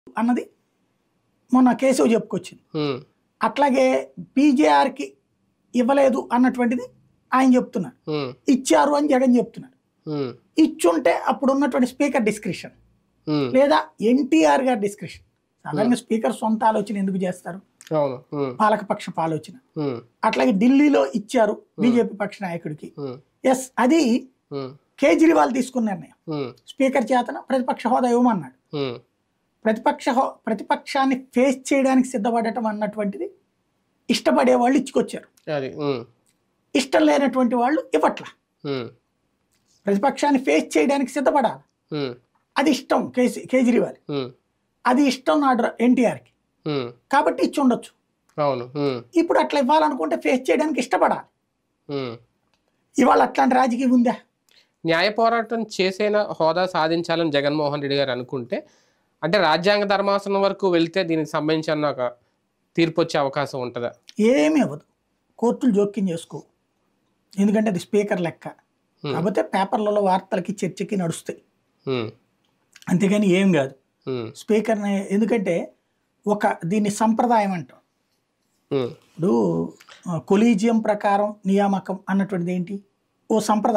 అన్నది మొన్న కేశవ్ చెప్పుకొచ్చింది ఉమ్, అట్లాగే పీజేఆర్కి ఇవ్వలేదు అన్నటువంటిది ఆయన చెప్తున్నారు ఉమ్, ఇచ్చారు అని జగన్ చెప్తున్నారు ఉమ్, ఇచ్చుంటే అప్పుడు ఉన్నటువంటి స్పీకర్ డిస్క్రిప్షన్ ఉమ్, లేదా ఎన్టీఆర్ గారి డిస్క్రిప్షన్ సాధారణంగా స్పీకర్ సొంత ఆలోచన ఎందుకు చేస్తారు అవును ఉమ్, పాలకపక్షపు ఆలోచన ఉమ్, అట్లాగే ఢిల్లీలో ఇచ్చారు బీజేపీ పక్ష నాయకుడికి ఉమ్, ఎస్ అది ఉమ్, కేజ్రీవాల్ తీసుకున్న నిర్ణయం ఉమ్, స్పీకర్ చేతన ప్రతిపక్ష హోదా ఇవ్వమన్నాడు ఉమ్, ప్రతిపక్ష హో- ప్రతిపక్షాన్ని ఫేస్ చేయడానికి సిద్ధపడటం అన్నటువంటిది ఇష్టపడే వాళ్ళు ఇచ్చుకొచ్చారు అది ఉమ్, ఇష్టం లేనటువంటి వాళ్ళు ఇవ్వట్ల ఉమ్, ప్రతిపక్షాన్ని ఫేస్ చేయడానికి సిద్ధపడాలి ఉమ్, అది ఇష్టం కేసీ కేజ్రీవాల్ ఉమ్, అది ఇష్టం నాడు ఎన్టీఆర్కి ఉమ్, కాబట్టి ఇచ్చి ఉండొచ్చు అవును ఉమ్, ఇప్పుడు అట్లా ఇవ్వాలనుకుంటే ఫేస్ చేయడానికి ఇష్టపడాలి ఉమ్. ఇవాళ అట్లాంటి రాజకీయం ఉందా న్యాయ పోరాటం చేసేన హోదా సాధించాలని జగన్మోహన్ రెడ్డి గారు అనుకుంటే అంటే రాజ్యాంగ ధర్మాసనం వరకు వెళ్తే దీనికి సంబంధించిన ఒక తీర్పు వచ్చే అవకాశం ఉంటుందా ఏమీ అవ్వదు కోర్టులు జోక్యం చేసుకో ఎందుకంటే అది స్పీకర్ లెక్క Hmm. కాకపోతే పేపర్లలో వార్తలకి చర్చకి నడుస్తాయి ఉమ్, అంతేగాని ఏం కాదు ఉమ్, స్పీకర్ని ఎందుకంటే ఒక దీన్ని సంప్రదాయం అంటాం ఉమ్, ఇప్పుడు కొలీజియం ప్రకారం నియామకం అన్నటువంటిది ఏంటి ఓ సంప్రదాయం